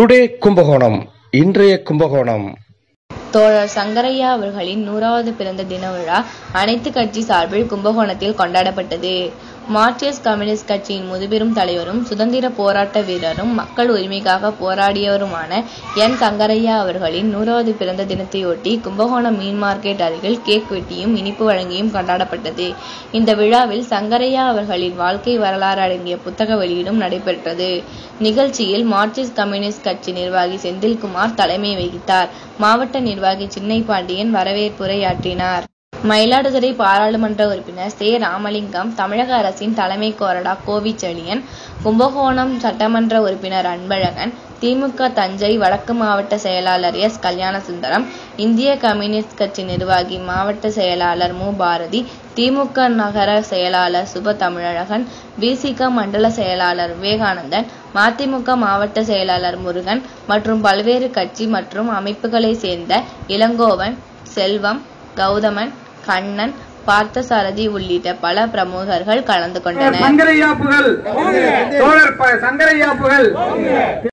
today Kumbakonam இன்றைய கும்பகோணம் தோழர் சங்கரையா அவர்களின் நூறாவது பிறந்த தின விழா அனைத்து கட்சி சார்பில் கும்பகோணத்தில் கொண்டாடப்பட்டது மார்க்சிஸ்ட் கம்யூனிஸ்ட் கட்சியின் முதுபெரும் தலைவரும் சுதந்திர போராட்ட வீரரும் மக்கள் உரிமைக்காக போராடியவருமான என் சங்கரையா அவர்களின் நூறாவது பிறந்த தினத்தையொட்டி கும்பகோணம் மீன் மார்க்கெட் அருகில் கேக் வெட்டியும் இனிப்பு வழங்கியும் கொண்டாடப்பட்டது இந்த விழாவில் சங்கரையா அவர்களின் வாழ்க்கை வரலாறு அடங்கிய புத்தக வெளியீடும் நடைபெற்றது நிகழ்ச்சியில் மார்க்சிஸ்ட் கம்யூனிஸ்ட் கட்சி நிர்வாகி செந்தில்குமார் தலைமை வகித்தார் மாவட்ட நிர்வாகி சின்னை பாண்டியன் வரவேற்புரையாற்றினார் மயிலாடுதுறை பாராளுமன்ற உறுப்பினர் சே ராமலிங்கம் தமிழக அரசின் தலைமை கொறடா கோவிச்செழியன் கும்பகோணம் சட்டமன்ற உறுப்பினர் அன்பழகன் திமுக தஞ்சை வடக்கு மாவட்ட செயலாளர் எஸ் கல்யாணசுந்தரம் இந்திய கம்யூனிஸ்ட் கட்சி நிர்வாகி மாவட்ட செயலாளர் மு பாரதி திமுக நகர செயலாளர் சுப தமிழழகன் பிசிக மண்டல செயலாளர் விவேகானந்தன் மதிமுக மாவட்ட செயலாளர் முருகன் மற்றும் பல்வேறு கட்சி மற்றும் அமைப்புகளை சேர்ந்த இளங்கோவன் செல்வம் கௌதமன் கண்ணன் பார்த்தசாரதி உள்ளிட்ட பல பிரமுகர்கள் கலந்து கொண்டனர் சங்கரையா புகழ் தோழர் ப- சங்கரையா புகழ்